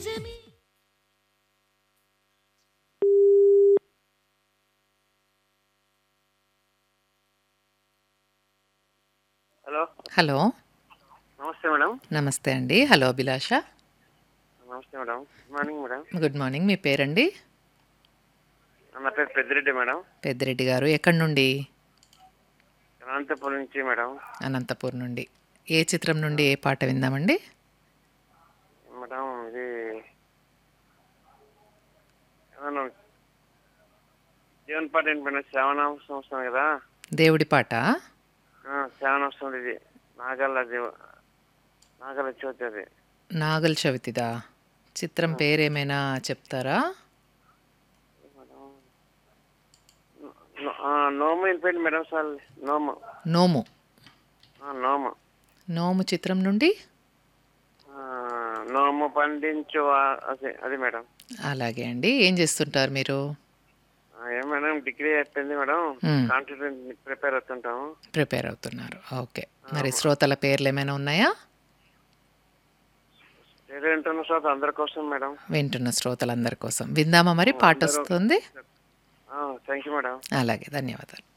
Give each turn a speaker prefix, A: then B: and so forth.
A: Hello
B: hello
A: నమస్తే madam
B: నమస్తే అండి హలో అభిలాష
A: నమస్తే madam good morning madam
B: good morning మీ పేరండి
A: నా పేరు పెద్దిరెడ్డి మేడం
B: పెద్దిరెడ్డి గారు ఎక్కడి నుండి
A: అనంతపురం నుంచి మేడం
B: అనంతపూర్ నుండి ఏ చిత్రం నుండి ఏ పాట విందామండి
A: మేడం ఇది ఏమన్నా జీవన్ పాట ఏంటి మేడం శ్రావణాంశం వస్తుంది కదా
B: దేవుడి పాట
A: ఆ, శ్రావణాంశం ఇది నాగల్ల దేవ నాగల చవితి అది
B: నాగల్ చవితిదా చిత్రం పేరేమైనా చెప్తారా
A: నో- ఆ, నోము వెళ్ళిపోయింది మేడం సార్ నోము
B: నోము
A: ఆ, నోము
B: నోము చిత్రం నుండి
A: ఆ, నోము పండించు ఆ- అదే అది మేడం
B: అలాగే అండి ఏం చేస్తుంటారు మీరు
A: ఆ, ఏం మేడం డిగ్రీ అయిపోయింది మేడం
B: మ్మ్.
A: కాంపిటేటివ్ ప్రిపేర్ అవుతుంటాము
B: ప్రిపేర్ అవుతున్నారు ఓకే మరి శ్రోతల పేర్లు ఏమైనా ఉన్నాయా
A: ఏంటన్న సార్ అందరి కోసం మేడం
B: వింటున్న శ్రోతలందరి కోసం విందామా మరి పాట వస్తుంది
A: థ్యాంక్ యూ మేడం
B: అలాగే ధన్యవాదాలు